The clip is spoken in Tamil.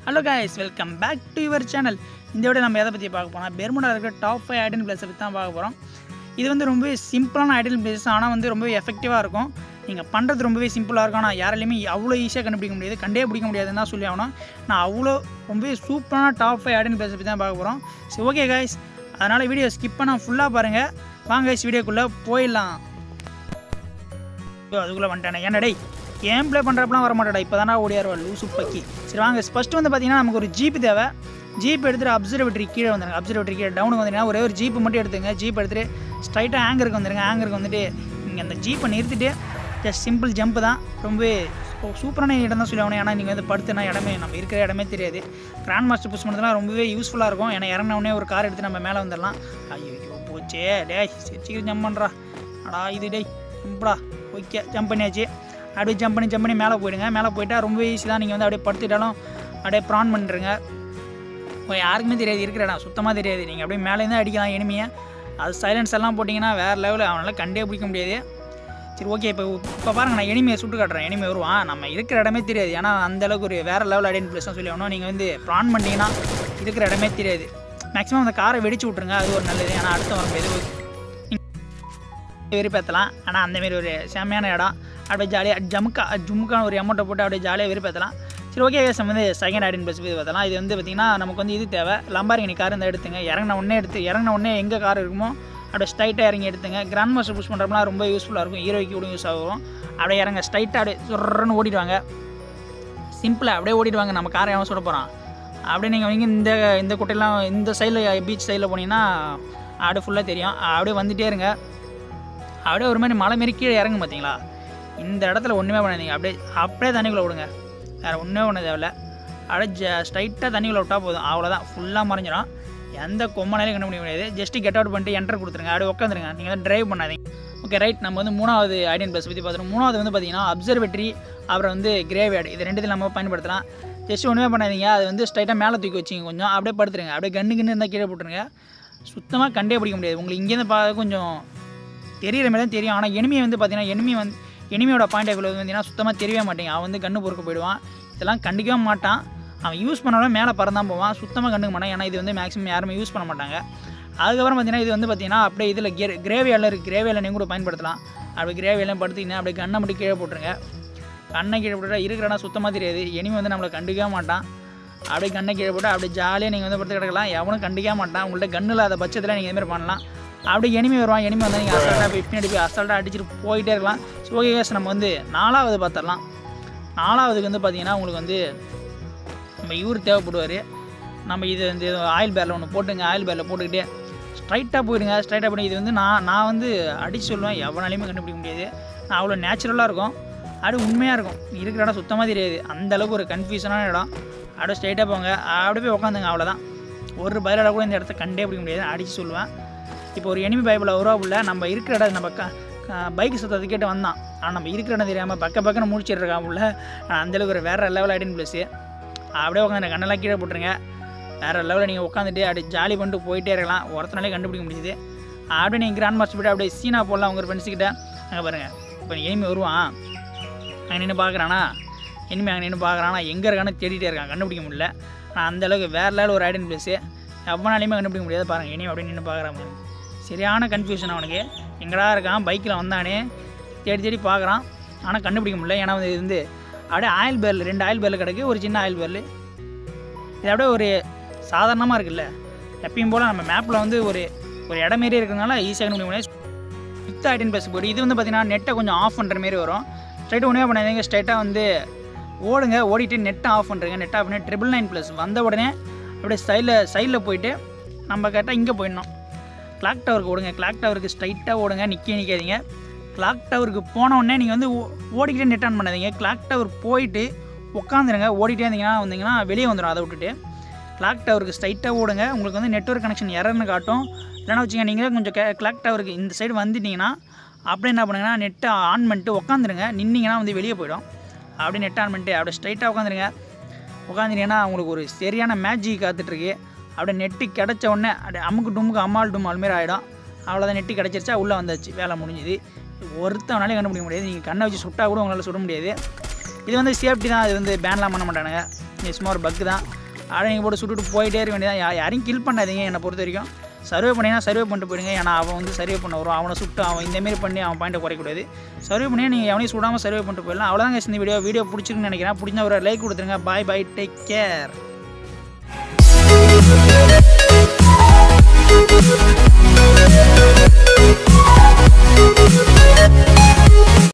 Hello guys welcome back to your channel இந்த விட நம்ம எதை பற்றி பார்க்க போனால் பெர்முடா இருக்கிற டாப் ஃபைவ் ஐடல் பிளேஸை பற்றி தான் பார்க்க போகிறோம் இது வந்து ரொம்பவே சிம்பிளான ஐடல் பிளேஸ் ஆனால் வந்து ரொம்பவே எஃபெக்டிவாக இருக்கும் நீங்கள் பண்ணுறது ரொம்பவே சிம்பிளாக இருக்கும் ஆனால் யாராலையுமே அவ்வளோ ஈஸியாக கண்டுபிடிக்க முடியாது கண்டே பிடிக்க முடியாதுன்னு தான் சொல்லி ஆகணும் நான் அவ்வளோ ரொம்பவே சூப்பரான டாப் ஃபைவ் ஐடல் பிளேஸை பற்றி தான் பார்க்க போகிறோம் சரி ஓகே guys அதனால் வீடியோ ஸ்கிப் பண்ண ஃபுல்லாக பாருங்கள் வாங்க guys வீடியோக்குள்ளே போயிடலாம் ஐயோ, அதுக்குள்ளே வந்துட்டானே ஏன்டா டேய் கேம் ப்ளே பண்ணுறப்பலாம் வர மாட்டேடா இப்போ தானே ஓடியாருவா லூசு பக்கி சரி வாங்க ஃபஸ்ட்டு வந்து பார்த்தீங்கன்னா நமக்கு ஒரு ஜீப் தேவை ஜீப் எடுத்துகிட்டு அப்சர்வேட்டரி கீழே வந்துருங்க அப்சர்வேட்டரி கீழே டவுனுக்கு வந்தீங்கன்னா ஒரே ஒரு ஜீப் மட்டும் எடுத்துங்க ஜீப் எடுத்துகிட்டு ஸ்ட்ரைட்டாக ஆங்கருக்கு வந்துருங்க ஆங்கருக்கு வந்துட்டு நீங்கள் அந்த ஜீப்பை நிறுத்திட்டு ஜஸ்ட் சிம்பிள் ஜம்ப் தான் ரொம்பவே சூ- சூப்பரான இடம் தான் சொல்லி ஆகணும் ஏன்னா நீங்கள் வந்து படுத்துனா இடமே நம்ம இருக்கிற இடமே தெரியாது கிராண்ட் மாஸ்டர் புஷ் பண்ணுறதுலாம் ரொம்பவே யூஸ்ஃபுல்லாக இருக்கும் ஏன்னா இறங்கின உடனே ஒரு கார் எடுத்து நம்ம மேலே வந்துடலாம் ஐயோ போச்சே டேய் சரி சீக்கிரம் ஜம்ப் பண்ணுறா அடா இது டேய் ஜம்படா ஓகே ஜம்ப் பண்ணியாச்சு அப்படியே ஜம்ப் பண்ணி ஜம்ப் பண்ணி மேலே போயிடுங்க மேலே போயிட்டா ரொம்ப ஈஸி தான் நீங்கள் வந்து அப்படியே படுத்துட்டாலும் அப்படியே ப்ரான் பண்ணுறங்க இப்போ யாருக்குமே தெரியாது இருக்கிற இடம் சுத்தமாக தெரியாது நீங்கள் அப்படியே மேலேருந்து அடிக்கலாம் எனிமையை அது சைலன்ஸ் எல்லாம் போட்டிங்கன்னா வேறு லெவலில் அவனால் கண்டே பிடிக்க முடியாது சரி ஓகே இப்போ இப்போ பாருங்க நான் எனிமையை சுட்டு காட்டுறேன் எனிமே வருவான் நம்ம இருக்கிற இடமே தெரியாது ஏன்னா அந்த அளவுக்கு ஒரு வேறு லெவல் ஐடென்டி பிளேஸ் தான் சொல்லி ஆகணும் நீங்கள் வந்து ப்ரான் பண்ணிட்டீங்கன்னா இருக்கிற இடமே தெரியாது மேக்ஸிமம் அந்த காரை வெடிச்சு விட்ருங்க அது ஒரு நல்லது ஏன்னா அடுத்த வரும் எது வெறுப்பேற்றலாம் ஆனால் அந்தமாரி ஒரு செம்மையான இடம் அப்படியே ஜாலியாக ஜமுக்கா ஜுமுக்கான ஒரு அமௌண்ட்டை போட்டு அப்படியே ஜாலியாக வெறுப்பேற்றலாம் சரி ஓகே கேஸ் வந்து செகண்ட் ஐடன் பஸ் போய் பார்த்தலாம் இது வந்து பார்த்திங்கன்னா நமக்கு வந்து இது தேவை லம்பாரிங்கனி கார் இந்த எடுத்துங்க இறங்கின உடனே எடுத்து இறங்கின உடனே எங்கே கார் இருக்குமோ அப்படியே ஸ்ட்ரைட்டாக இறங்கி எடுத்துங்க கிராண்ட் மாஸ்டர் புஷ் பண்ணுறப்பலாம் ரொம்ப யூஸ்ஃபுல்லாக இருக்கும் ஹீரோய்க்கு கூட யூஸ் ஆகும் அப்படியே இறங்க ஸ்ட்ரைட்டாக அப்படியே சொல்கிறன்னு ஓடிடுவாங்க சிம்பிளாக அப்படியே ஓடிடுவாங்க நம்ம காரை எவன் சுட போகிறான் அப்படியே நீங்கள் வந்து இந்த இந்த குட்டையெல்லாம் இந்த சைடில் பீச் சைடில் போனீங்கன்னா அப்படியே ஃபுல்லாக தெரியும் அப்படியே வந்துட்டே இருங்க அப்படியே ஒரு மாதிரி மலை மாரி கீழே இறங்கும் பார்த்தீங்களா இந்த இடத்துல ஒன்றுமே பண்ணாதீங்க அப்படியே அப்படியே தண்ணிக்குள்ளே விடுங்க வேறு ஒன்றுமே பண்ண தேவையில்ல அப்படியே ஜ ஸ்ட்ரைட்டாக தண்ணிக்குள்ளே விட்டால் போதும் அவ்வளோதான் ஃபுல்லாக மறைஞ்சிடும் எந்த கொம்மனாலையும் கண்டுபிடிக்க முடியாது ஜஸ்ட் கெட் அவுட் பண்ணிட்டு என்டர் கொடுத்துருங்க அப்படியே உட்காந்துருங்க நீங்கள் வந்து ட்ரைவ் பண்ணாதீங்க ஓகே ரைட் நம்ம வந்து மூணாவது ஐடியன் ப்ளஸ் பற்றி பார்த்துருவோம் மூணாவது வந்து பார்த்தீங்கன்னா அப்சர்வேட்டரி அப்புறம் வந்து கிரேவேட் இது ரெண்டுத்தையும் நம்ம பயன்படுத்தலாம் ஜஸ்ட் ஒன்றுமே பண்ணாதீங்க அது வந்து ஸ்ட்ரைட்டாக மேலே தூக்கி வச்சிங்க கொஞ்சம் அப்படியே படுத்துருங்க அப்படியே கண்ணு கண்ணு இருந்தால் கீழே போட்டுருங்க சுத்தமாக கண்டே பிடிக்க முடியாது உங்களுக்கு இங்கேருந்து பார்க்க கொஞ்சம் தெரியிற மாதிரி தான் தெரியும் ஆனால் எனிமி வந்து பார்த்தீங்கன்னா எனிமி வந்து எனிமியோட பாயிண்ட் ஆஃப் வியூ வந்து பார்த்தீங்கன்னா சுத்தமாக தெரியவே மாட்டேங்க அவன் வந்து கண்ணு பொறுக்க போயிடுவான் இதெல்லாம் கண்டிக்கவே மாட்டான் அவன் யூஸ் பண்ணாலும் மேலே பறந்தான் போவான் சுத்தமாக கண்டுக்க மாட்டான் ஏன்னா இது வந்து மேக்ஸிமம் யாருமே யூஸ் பண்ண மாட்டாங்க அதுக்கப்புறம் பார்த்தீங்கன்னா இது வந்து பார்த்தீங்கன்னா அப்படியே இதில் கே கிரேவியால் இருக்குது கிரேவியால் நீங்கள் கூட பயன்படுத்தலாம் அப்படியே கிரேவியெல்லாம் படுத்திங்கன்னா அப்படியே கண்ணை மட்டும் கீழே போட்டுருங்க கண்ணை கீழே போட்டுட்டா இருக்கிற இடம் சுத்தமாக தெரியாது எனிமி வந்து நம்மளை கண்டுக்கவே மாட்டான் அப்படியே கண்ணை கீழே போட்டு அப்படியே ஜாலியாக நீங்கள் வந்து படுத்து கிடக்கலாம் எவனும் கண்டுக்கவே மாட்டான் உங்கள்கிட்ட கண்ணு இல்லாத பட்சத்தில் நீங்கள் இதுமாதிரி பண்ணலாம் அப்படியே எனிமி வருவான் எனிமி வந்தால் நீங்கள் அசால்ட்டாக போய் பின்னாடி போய் அசால்ட்டாக அடிச்சுட்டு போயிட்டே இருக்கலாம் ஸோ ஓகே கேஸ் நம்ம வந்து நாலாவது பார்த்துடலாம் நாலாவதுக்கு வந்து பார்த்தீங்கன்னா உங்களுக்கு வந்து நம்ம இவர் தேவைப்படுவார் நம்ம இது வந்து ஆயில் பேரில் ஒன்று போட்டுங்க ஆயில் பேரில் போட்டுக்கிட்டே ஸ்ட்ரைட்டாக போயிடுங்க ஸ்ட்ரைட்டாக போய் இது வந்து நான் நான் வந்து அடிச்சு சொல்லுவேன் எவனாலையுமே கண்டுபிடிக்க முடியாது நான் அவ்வளோ நேச்சுரலாக இருக்கும் அது உண்மையாக இருக்கும் இருக்கிற இடம் சுத்தமாக தெரியாது அந்த அளவுக்கு ஒரு கன்ஃபியூஷனான இடம் அப்படியே ஸ்ட்ரைட்டாக போங்க அப்படியே போய் உட்காந்துங்க அவ்வளோதான் ஒரு பதிலோட கூட இந்த இடத்த கண்டே பிடிக்க முடியாது அடிச்சு சொல்லுவேன் இப்போ ஒரு எனிமி பைபிள் வருவா உள்ள நம்ம இருக்கிற இடம் நம்ம க பைக் சுத்தத்தை கேட்டு வந்தான் ஆனால் நம்ம இருக்கிற இடம் தெரியாமல் பக்க பக்கன்னு முடிச்சிட்டு இருக்கான் உள்ள ஆனா அந்தளவுக்கு ஒரு வேறு லெவல் ஐடன் ப்ளேஸு அப்படியே உட்காந்து கண்ணெல்லாம் கீழே போட்டுருங்க வேறு லெவலில் நீங்கள் உட்காந்துட்டு அப்படியே ஜாலி பண்ணிட்டு போயிட்டே இருக்கலாம் ஒருத்தனாலே கண்டுபிடிக்க முடியுது அப்படியே நீங்கள் கிராண்ட் மாஸ்டர் போய்ட்டு அப்படியே சீனா போடலாம் உங்கள் ஃப்ரெண்ட்ஸுக்கிட்ட அங்கே பாருங்கள் இப்போ எனிமி வருவான் அங்கே நின்று பார்க்குறானா இனிமே அங்கே நின்று பார்க்குறானா எங்கே இருக்கான்னு தேடிட்டே இருக்கான் கண்டுபிடிக்க முடியல ஆனால் அந்த அளவுக்கு வேறு லெவல் ஒரு ஐடன் பிளேஸு எவனாலையுமே கண்டுபிடிக்க முடியாது பாருங்கள் இனிமே அப்படியே நின்று பார்க்குறான் பாருங்க. சரியான கன்ஃபியூஷன் அவனுக்கு எங்கடா இருக்கான் பைக்கில் வந்தானே தேடி தேடி பார்க்குறான் ஆனால் கண்டுபிடிக்க முடியல ஏன்னா வந்து இது வந்து அப்படியே ஆயில் பேரில் ரெண்டு ஆயில் பேரில் கிடக்கு ஒரு சின்ன ஆயில் பேரில் இது அப்படியே ஒரு சாதாரணமாக இருக்குல்ல எப்பயும் போல் நம்ம மேப்பில் வந்து ஒரு ஒரு இடம் மாரி இருக்கிறதுனால ஈஸியாக கண்டுபிடிக்க முடியாது ஃபிஃப்த் ஐட்டன் பேச போய்ட்டு இது வந்து பார்த்தீங்கன்னா நெட்டை கொஞ்சம் ஆஃப் பண்ணுற மாரி வரும் ஸ்ட்ரைட்டாக ஒன்றே பண்ணாதீங்க ஸ்ட்ரைட்டாக வந்து ஓடுங்க ஓடிட்டு நெட்டை ஆஃப் பண்ணுறங்க நெட் ஆஃப் பண்ணி ட்ரிபிள் நைன் ப்ளஸ் வந்த உடனே அப்படியே சைடில் சைடில் போயிட்டு நம்ம கரெக்டாக இங்கே போயிடணும் கிளாக் டவருக்கு ஓடுங்க கிளாக் டவருக்கு ஸ்ட்ரைட்டாக ஓடுங்க நிற்க நிற்காதீங்க கிளாக் டவருக்கு போன உடனே நீங்கள் வந்து ஓ- ஓடிக்கிட்டே நெட் ஆன் பண்ணாதீங்க கிளாக் டவர் போயிட்டு உட்காந்துருங்க ஓடிட்டே இருந்தீங்கன்னா வந்தீங்கன்னா வெளியே வந்துடும் அதை விட்டுட்டு கிளாக் டவருக்கு ஸ்ட்ரைட்டாக ஓடுங்க உங்களுக்கு வந்து நெட்வொர்க் கனெக்ஷன் எரர்னு காட்டும் இல்லைன்னா வச்சுங்க நீங்களே கொஞ்சம் கே கிளாக் டவருக்கு இந்த சைடு வந்துட்டீங்கன்னா அப்படியே என்ன பண்ணுங்கன்னா நெட்டை ஆன் பண்ணிட்டு உட்காந்துருங்க நின்னீங்கன்னா வந்து வெளியே போயிடும் அப்படியே நெட் ஆன் பண்ணிட்டு அப்படியே ஸ்ட்ரைட்டாக உட்காந்துருங்க உட்காந்துட்டீங்கன்னா உங்களுக்கு ஒரு சரியான மேஜிக் காத்துட்ருக்கு அப்படியே நெட்டு கிடச்ச உடனே அப்படியே அமுக்கு டுமுக்கு அம்மாள் டும் மாரி ஆகிடும் அவ்வளோதான் நெட்டு கிடச்சிருச்சா உள்ளே வந்தாச்சு வேலை முடிஞ்சுது ஒருத்தவனாலே கண்டுபிடிக்க முடியாது நீங்கள் கண்ணை வச்சு சுட்டா கூட உங்களால் சுட முடியாது இது வந்து சேஃப்டி தான் இது வந்து பேன்லாம் பண்ண மாட்டானுங்க இது சும்மா ஒரு பக்கு தான் ஆட நீங்கள் போட்டு சுட்டுட்டு போயிட்டே இருக்க வேண்டியதான் யா- யாரையும் கில் பண்ணாதீங்க என்னை பொறுத்த வரைக்கும் சர்வே பண்ணிங்கன்னா சர்வே பண்ணிட்டு போயிடுங்க ஏன்னா அவன் வந்து சர்வே பண்ண வரும் அவனை சுட்டு அவன் இந்தமாரி பண்ணி அவன் பாயிண்ட்டை குறைக்கக்கூடாது சர்வே பண்ணி நீங்கள் எவனையும் சுடாமல் சர்வே பண்ணிட்டு போயிடலாம் அவ்வளோதான் guys இந்த வீடியோ வீடியோ பிடிச்சிருக்குன்னு நினைக்கிறேன் பிடிச்ச ஒரு லைக் கொடுத்துருங்க பாய் பாய் டேக் கேர்